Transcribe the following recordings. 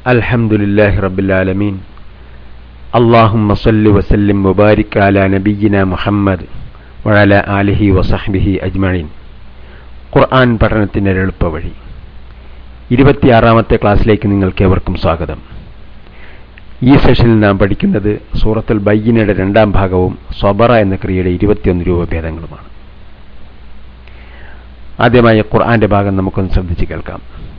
الحمد لله رب العالمين اللهم صل وسلم وبارك على نبينا محمد وعلى آله وصحبه أجمعين ഖുർആൻ പഠനത്തിൻ്റെ എളുപ്പവഴി ഇരുപത്തിയാറാമത്തെ ക്ലാസ്സിലേക്ക് നിങ്ങൾക്ക് ഏവർക്കും സ്വാഗതം ഈ സെഷനിൽ നാം പഠിക്കുന്നത് സൂറത്തുൽ ബയ്യനയുടെ രണ്ടാം ഭാഗവും സ്വബറ എന്ന ക്രിയയുടെ ഇരുപത്തിയൊന്ന് രൂപ ഭേദങ്ങളുമാണ് ആദ്യമായി ഖുർആന്റെ ഭാഗം നമുക്കൊന്ന് ശ്രദ്ധിച്ച് കേൾക്കാം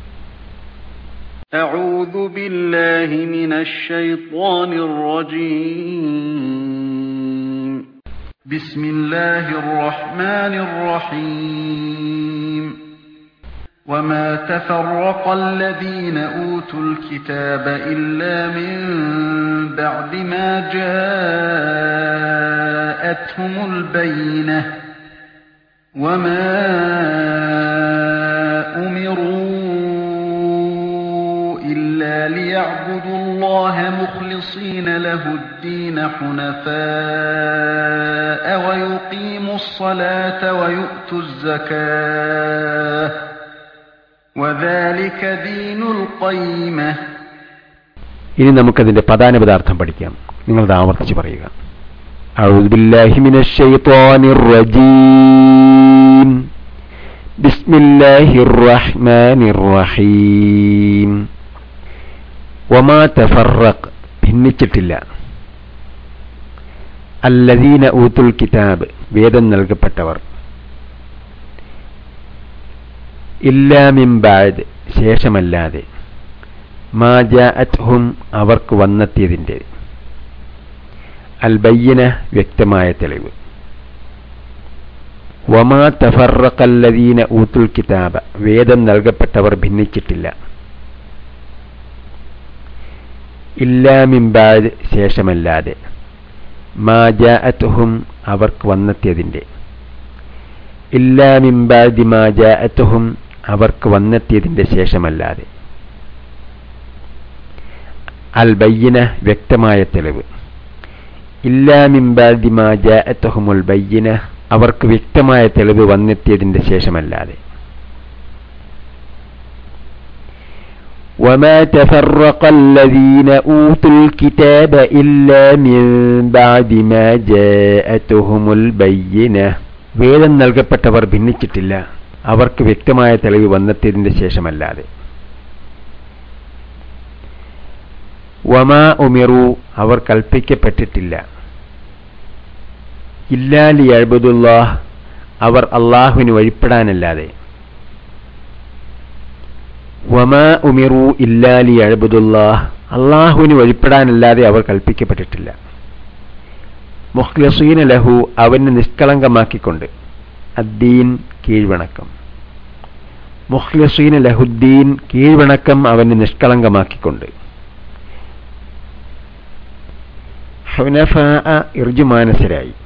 أعوذ بالله من الشيطان الرجيم بسم الله الرحمن الرحيم وما تفرق الذين أوتوا الكتاب إلا من بعد ما جاءتهم البينة وما أمروا إلا ليعبدوا الله مخلصين له الدين حنفاء ويقيموا الصلاة ويؤتوا الزكاة وذلك دين القيمة ഇനി നമുക്കതിന്റെ പദാനുപദാർത്ഥം പഠിക്കാം നിങ്ങളത് ആവർത്തിച്ച് പറയുക أعوذ بالله من الشيطان الرجيم بسم الله الرحمن الرحيم وما تفرق ഭിന്നിച്ചിട്ടില്ല അല്ലദീന ഊത്തുൽ കിതാബ് വേദം നൽകപ്പെട്ടവർ ഇല്ലാമിംബാദ് ശേഷമല്ലാതെ മാജാഅത്ഹും അവർക്ക് വന്നെത്തിയതിൻ്റെ അൽബയ്യന വ്യക്തമായ തെളിവ് വമാ തഫറക്കല്ലദീന ഊത്തുൽ കിതാബ വേദം നൽകപ്പെട്ടവർ ഭിന്നിച്ചിട്ടില്ല ഇല്ലാമിംബാദ് ശേഷമല്ലാതെ മാജാഅത്ഹും അവർക്ക് വന്നെത്തിയതിൻ്റെ ഇല്ലാമിംബാദി മാജാഅത്ഹും അവർക്ക് വന്നെത്തിയതിൻ്റെ ശേഷമല്ലാതെ അൽ ബയ്യന വ്യക്തമായ തെളിവ് ഇല്ലാമിംബാദി മാജാഅത്ഹുമുൽ ബയ്യന അവർക്ക് വ്യക്തമായ തെളിവ് വന്നെത്തിയതിൻ്റെ ശേഷമല്ലാതെ وما تفرق الذين أوتوا الكتاب إلا من بعد ما جاءتهم البينة വേദം നൽകപ്പെട്ടവർ ഭിന്നിച്ചിട്ടില്ല അവർക്ക് വ്യക്തമായ തെളിവ് വന്നെത്തിയതിന്റെ ശേഷമല്ലാതെ വമാ ഉമിറു അവർ കൽപ്പിക്കപ്പെട്ടിട്ടില്ല ഇല്ലാലി അഴുബുദുല്ലാഹ് അവർ അള്ളാഹുവിന് വഴിപ്പെടാനല്ലാതെ വമാ ഉമിറു ഇല്ലാലി അഴുബുദുല്ലാഹ് അള്ളാഹുവിന് വഴിപ്പെടാനല്ലാതെ അവർ കൽപ്പിക്കപ്പെട്ടിട്ടില്ല മുഖ്ലസീന ലഹു അവന് നിഷ്കളങ്കമാക്കിക്കൊണ്ട് അദ്ദീൻ കീഴ്വണക്കം മുഖ്ലസീന ലഹുദ്ദീൻ കീഴ്വണക്കം അവന് നിഷ്കളങ്കമാക്കിക്കൊണ്ട് ഹുനഫാ ഇർജുമാനസരായി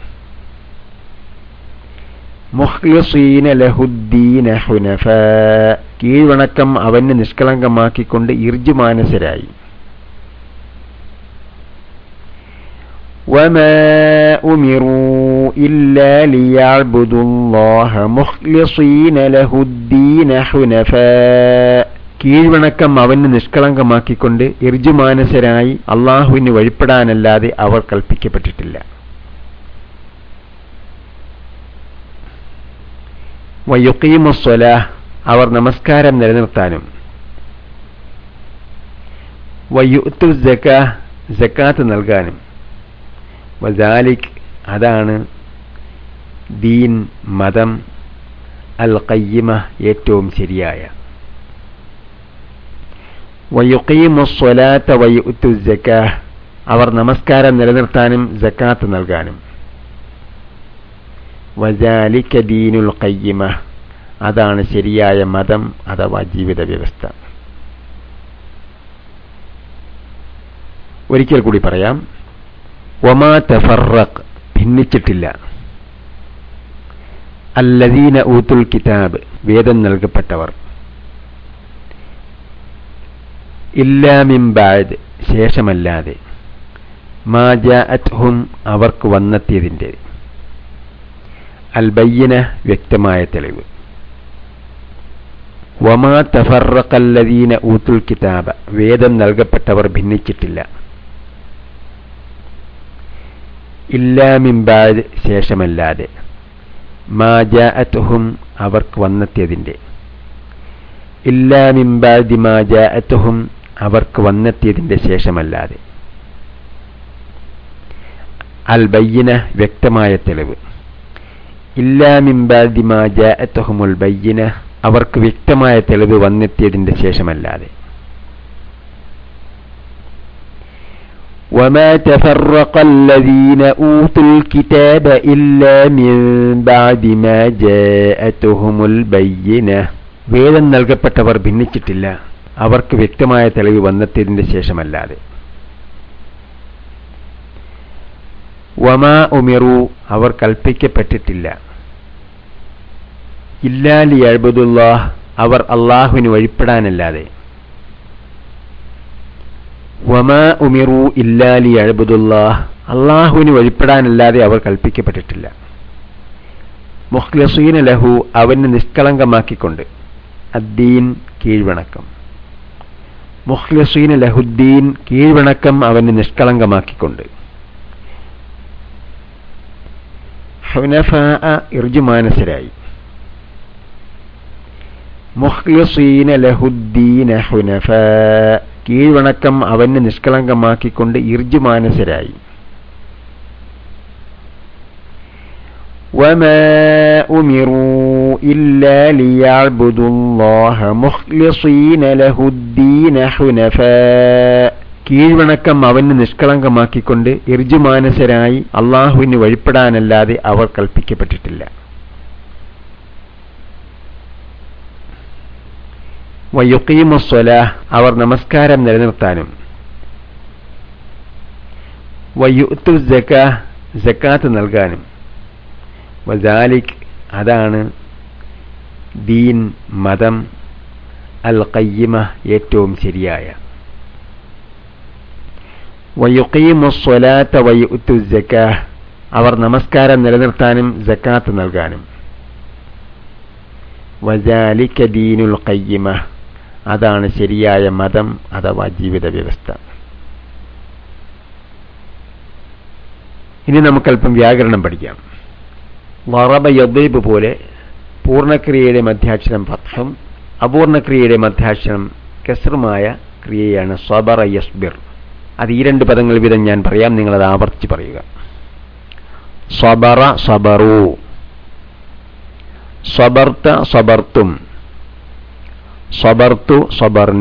മുഖ്ലസീന ലഹുദ്ദീന ഹുനഫ കീഴ്വണക്കം അവന് നിഷ്കളങ്കമാക്കിക്കൊണ്ട് ഇർജുമാനസരായി وما أمروا إلا ليعبدوا الله مخلصين له الدين حنفاء കീഴ്വണക്കം അവന് നിഷ്കളങ്കമാക്കിക്കൊണ്ട് ഇർജുമാനസരായി അള്ളാഹുവിന് വഴിപ്പെടാനല്ലാതെ അവർ കൽപ്പിക്കപ്പെട്ടിട്ടില്ല വയുക്കീമുസ്വല അവർ നമസ്കാരം നിലനിർത്താനും വയുത്തു ജക്ക ജക്കാത്ത് നൽകാനും വജാലിക് അതാണ് ദീൻ മതം അൽ കയ്യമ ഏറ്റവും ശരിയായ വയുക്കീമുസ്വലാത്ത വയുത്തു ജക്ക അവർ നമസ്കാരം നിലനിർത്താനും ജക്കാത്ത് നൽകാനും വജാലിക്ക ദീനുൽ കയ്യമ അതാണ് ശരിയായ മതം അഥവാ ജീവിത വ്യവസ്ഥ ഒരിക്കൽ കൂടി പറയാം ഒമാ തഫറഖ് ഭിന്നിച്ചിട്ടില്ല അല്ലദീന ഊത്തുൽ കിതാബ് വേദം നൽകപ്പെട്ടവർ ഇല്ലാമിംബാദ് ശേഷമല്ലാതെ മാജാഅത്ഹും അവർക്ക് വന്നെത്തിയതിൻ്റെ അൽബയ്യന വ്യക്തമായ തെളിവ് വമാ തഫറക്കല്ലദീന ഊത്തുൽ കിതാബ വേദം നൽകപ്പെട്ടവർ ഭിന്നിച്ചിട്ടില്ല ഇല്ലാമിമ്പാദ് ശേഷമല്ലാതെ മാ ജാഅത്തുഹും അവർക്ക് വന്നെത്തിയതിൻ്റെ ഇല്ലാമിമ്പാദി മാ ജാഅത്തുഹും അവർക്ക് വന്നെത്തിയതിൻ്റെ ശേഷമല്ലാതെ അൽ ബയ്യന വ്യക്തമായ തെളിവ് ഇല്ലാമിമ്പാദി മാ ജാഅത്തുഹുമുൽ ബയ്യന അവർക്ക് വ്യക്തമായ തെളിവ് വന്നെത്തിയതിൻ്റെ ശേഷമല്ലാതെ وما تفرق الذين أوتوا الكتاب إلا من بعد ما جاءتهم البينة വേദം നൽകപ്പെട്ടവർ ഭിന്നിച്ചിട്ടില്ല അവർക്ക് വ്യക്തമായ തെളിവ് വന്നെത്തിയതിന്റെ ശേഷമല്ലാതെ വമാ ഉമിറു അവർ കൽപ്പിക്കപ്പെട്ടിട്ടില്ല ഇല്ലാലി അഴുബുദുല്ലാഹ് അവർ അള്ളാഹുവിന് വഴിപ്പെടാനല്ലാതെ വമാ ഉമിറു ഇല്ലാലി അഴുബുദുല്ലാഹ് അള്ളാഹുവിന് വഴിപ്പെടാനല്ലാതെ അവർ കൽപ്പിക്കപ്പെട്ടിട്ടില്ല മുഖ്ലസീന ലഹു അവന് നിഷ്കളങ്കമാക്കിക്കൊണ്ട് അദ്ദീൻ കീഴ്വണക്കം മുഖ്ലസീന ലഹുദ്ദീൻ കീഴ്വണക്കം അവന് നിഷ്കളങ്കമാക്കിക്കൊണ്ട് ഹുനഫാ ഇർജുമാനസരായി മുഖ്ലസീന ലഹുദ്ദീന ഹുനഫാ കീഴ്വണക്കം അവന് നിഷ്കളങ്കമാക്കിക്കൊണ്ട് ഇർജുമാനസരായി وما أمروا إلا ليعبدوا الله مخلصين له الدين حنفاء കീഴ്വണക്കം അവന് നിഷ്കളങ്കമാക്കിക്കൊണ്ട് ഇർജുമാനസരായി അള്ളാഹുവിന് വഴിപ്പെടാനല്ലാതെ അവർ കൽപ്പിക്കപ്പെട്ടിട്ടില്ല വയുക്കീമുസ്വല അവർ നമസ്കാരം നിലനിർത്താനും വയുത്തു ജക്ക ജക്കാത്ത് നൽകാനും വജാലിക് അതാണ് ദീൻ മതം അൽ കയ്യമ ഏറ്റവും ശരിയായ വയുക്കീമുസ്വലാത്ത വയുത്തു ജക്ക അവർ നമസ്കാരം നിലനിർത്താനും ജക്കാത്ത് നൽകാനും വജാലിക്ക ദീനുൽ കയ്യമ അതാണ് ശരിയായ മതം അഥവാ ജീവിത വ്യവസ്ഥ ഇനി നമുക്കല്പം വ്യാകരണം പഠിക്കാം വറബ യദ്രീബ് പോലെ പൂർണ്ണക്രിയയുടെ മധ്യാക്ഷരം ഫത്ഹം അപൂർണക്രിയയുടെ മധ്യാക്ഷരം കെസറുമായ ക്രിയയാണ് സ്വബറ യസ്ബിർ അത് ഈ രണ്ട് പദങ്ങൾ വീതം ഞാൻ പറയാം നിങ്ങളത് ആവർത്തിച്ച് പറയുക സ്വബറ സബറു സ്വബർത്ത സ്വബർത്തും സ്വബർത്തു സ്വബർന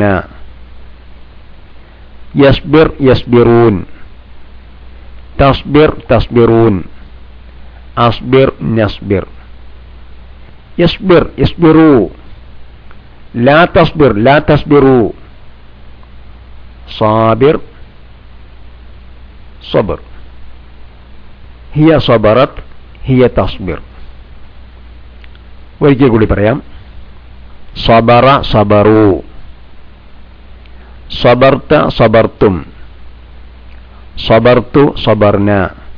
യസ്ബിർ യസ്ബിറൂൻ തസ്ബിർ തസ്ബിറൂൻ അസ്ബിർ നസ്ബിർ യസ്ബിർ യസ്ബിറു ലാ തസ്ബിർ ലാ തസ്ബിറു സാബിർ صبر هي صبرت هي تصبر ഒരിക്കൽ കൂടി പറയാം സബറ സബറു സബർത്ത സബർത്തും സബർത്തു സബർന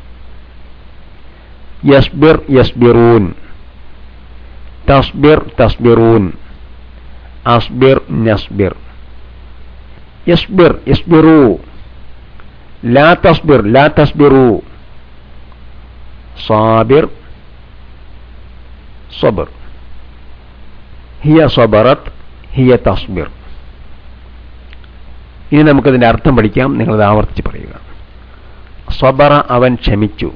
യസ്ബിർ യസ്ബിറൂൻ തസ്ബിർ തസ്ബിറൂൻ അസ്ബിർ നസ്ബിർ യസ്ബിർ യസ്ബിറു ലാ തസ്ബിർ ലാ തസ്ബിറു സാബിർ സബർ ഹിയ സബറത്ത് ഹിയ തസ്ബിർ ഇനി നമുക്കതിന്റെ അർത്ഥം പഠിക്കാം നിങ്ങളത് ആവർത്തിച്ച് പറയുക സബറ അവൻ ക്ഷമിച്ചു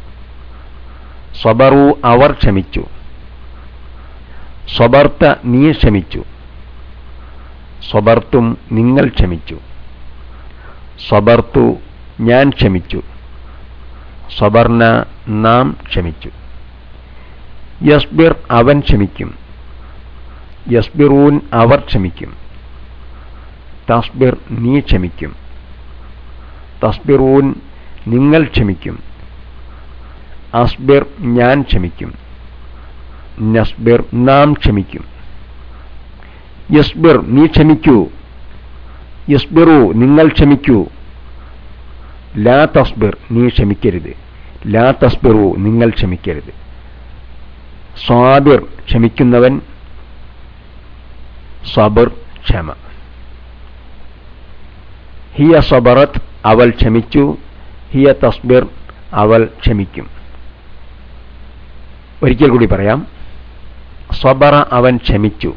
സബറു അവർ ക്ഷമിച്ചു സ്വബർത്ത നീ ക്ഷമിച്ചു സ്വബർത്തും നിങ്ങൾ ക്ഷമിച്ചു സ്വബർത്തു ഞാൻ ക്ഷമിച്ചു സ്വബർന നാം ക്ഷമിച്ചു യസ്ബിർ അവൻ ക്ഷമിക്കും യസ്ബിറൂൻ അവർ ക്ഷമിക്കും തസ്ബിർ നീ ക്ഷമിക്കും തസ്ബിറൂൻ നിങ്ങൾ ക്ഷമിക്കും അസ്ബിർ ഞാൻ ക്ഷമിക്കും നസ്ബിർ നാം ക്ഷമിക്കും യസ്ബിർ നീ ക്ഷമിക്കൂ യസ്ബിറു നിങ്ങൾ ക്ഷമിക്കൂ ലാ തസ്ബിർ നീ ക്ഷമിക്കരുത് ലാ തസ്ബിറു നിങ്ങൾ ക്ഷമിക്കരുത് സ്വാബിർ ക്ഷമിക്കുന്നവൻ സബർ ക്ഷമ ഹിയ സബറത്ത് അവൾ ക്ഷമിച്ചു ഹിയ തസ്ബിർ അവൾ ക്ഷമിക്കും ഒരിക്കൽ കൂടി പറയാം സ്വബറ അവൻ ക്ഷമിച്ചു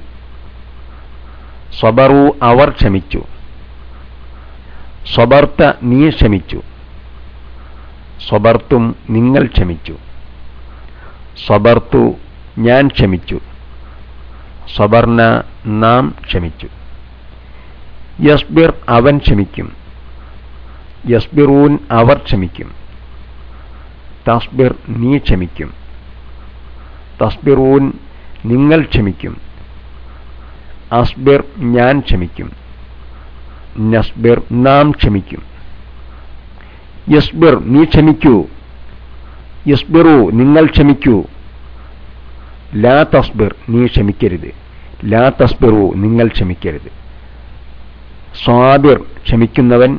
സ്വബറു അവർ ക്ഷമിച്ചു സ്വബർത്ത നീ ക്ഷമിച്ചു സ്വബർത്തും നിങ്ങൾ ക്ഷമിച്ചു സ്വബർത്തു ഞാൻ ക്ഷമിച്ചു സ്വബർന നാം ക്ഷമിച്ചു യസ്ബിർ അവൻ ക്ഷമിക്കും യസ്ബിറൂൻ അവർ ക്ഷമിക്കും തസ്ബിർ നീ ക്ഷമിക്കും തസ്ബിറൂൻ നിങ്ങൾ ക്ഷമിക്കും അസ്ബിർ ഞാൻ ക്ഷമിക്കും നസ്ബിർ നാം ക്ഷമിക്കും യസ്ബിർ നീ ക്ഷമിക്കൂ യസ്ബിറു നിങ്ങൾ ക്ഷമിക്കൂ ലാ തസ്ബിർ നീ ക്ഷമിക്കരുത് ലാ തസ്ബിറു നിങ്ങൾ ക്ഷമിക്കരുത് സ്വാബിർ ക്ഷമിക്കുന്നവൻ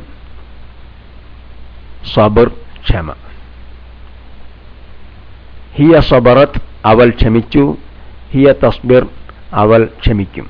സബർ ക്ഷമ ഹിയ സബറത്ത് അവൾ ക്ഷമിച്ചു ഹിയ തസ്ബിർ അവൾ ക്ഷമിക്കും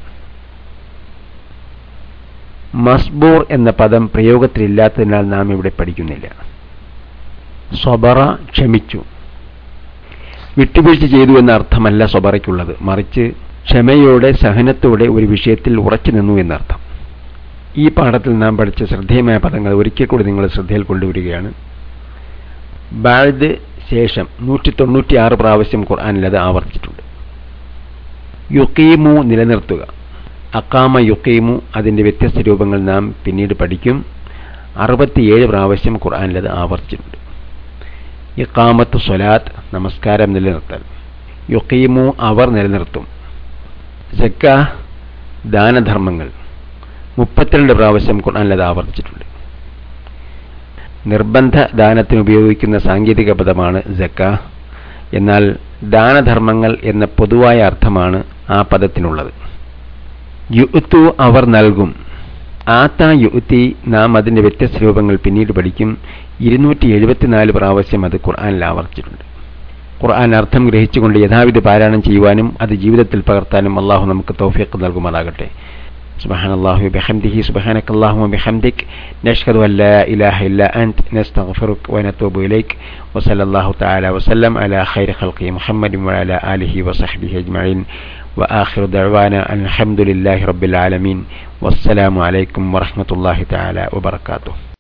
മസ്ബൂർ എന്ന പദം പ്രയോഗത്തിലില്ലാത്തതിനാൽ നാം ഇവിടെ പഠിക്കുന്നില്ല സ്വബറ ക്ഷമിച്ചു വിട്ടുവീഴ്ച ചെയ്തു എന്ന അർത്ഥമല്ല സ്വബറയ്ക്കുള്ളത് മറിച്ച് ക്ഷമയോടെ സഹനത്തോടെ ഒരു വിഷയത്തിൽ ഉറച്ചു നിന്നു എന്നർത്ഥം ഈ പാഠത്തിൽ നാം പഠിച്ച ശ്രദ്ധേയമായ പദങ്ങൾ ഒരിക്കൽ കൂടി നിങ്ങൾ ശ്രദ്ധയിൽ കൊണ്ടുവരികയാണ് ബാഴ്ദ് ശേഷം നൂറ്റി തൊണ്ണൂറ്റി ആറ് പ്രാവശ്യം ഖുർആാനിൽ അത് ആവർത്തിച്ചിട്ടുണ്ട് യുക്കീമു നിലനിർത്തുക അക്കാമ യുക്കീമു അതിൻ്റെ വ്യത്യസ്ത രൂപങ്ങൾ നാം പിന്നീട് പഠിക്കും അറുപത്തിയേഴ് പ്രാവശ്യം ഖുർആാനിൽ അത് ആവർത്തിച്ചിട്ടുണ്ട് ഇക്കാമത്ത് സ്വലാത്ത് നമസ്കാരം നിലനിർത്തൽ യുക്കീമു അവർ നിലനിർത്തും ജക്ക ദാനധർമ്മങ്ങൾ മുപ്പത്തിരണ്ട് പ്രാവശ്യം ഖുർആാനിൽ അത് ആവർത്തിച്ചിട്ടുണ്ട് നിർബന്ധ ദാനത്തിന് ഉപയോഗിക്കുന്ന സാങ്കേതിക പദമാണ് ജക്ക എന്നാൽ ദാനധർമ്മങ്ങൾ എന്ന പൊതുവായ അർത്ഥമാണ് ആ പദത്തിനുള്ളത് യുത്തു അവർ നൽകും ആത്ത യുത്തി നാം അതിൻ്റെ വ്യത്യസ്ത രൂപങ്ങൾ പിന്നീട് പഠിക്കും ഇരുന്നൂറ്റി എഴുപത്തിനാല് പ്രാവശ്യം അത് ഖുർആാനിൽ ആവർത്തിച്ചിട്ടുണ്ട് ഖുർആൻ അർത്ഥം ഗ്രഹിച്ചുകൊണ്ട് യഥാവിധി പാരായണം ചെയ്യുവാനും അത് ജീവിതത്തിൽ പകർത്താനും അള്ളാഹു നമുക്ക് തൗഫീഖ് നൽകുമാറാകട്ടെ سبحان الله وبحمده سبحانك اللهم وبحمدك نشهد أن لا إله إلا أنت نستغفرك ونتوب إليك وصلى الله تعالى وسلم على خير خلقه محمد وعلى آله وصحبه أجمعين وآخر دعوانا أن الحمد لله رب العالمين والسلام عليكم ورحمة الله تعالى وبركاته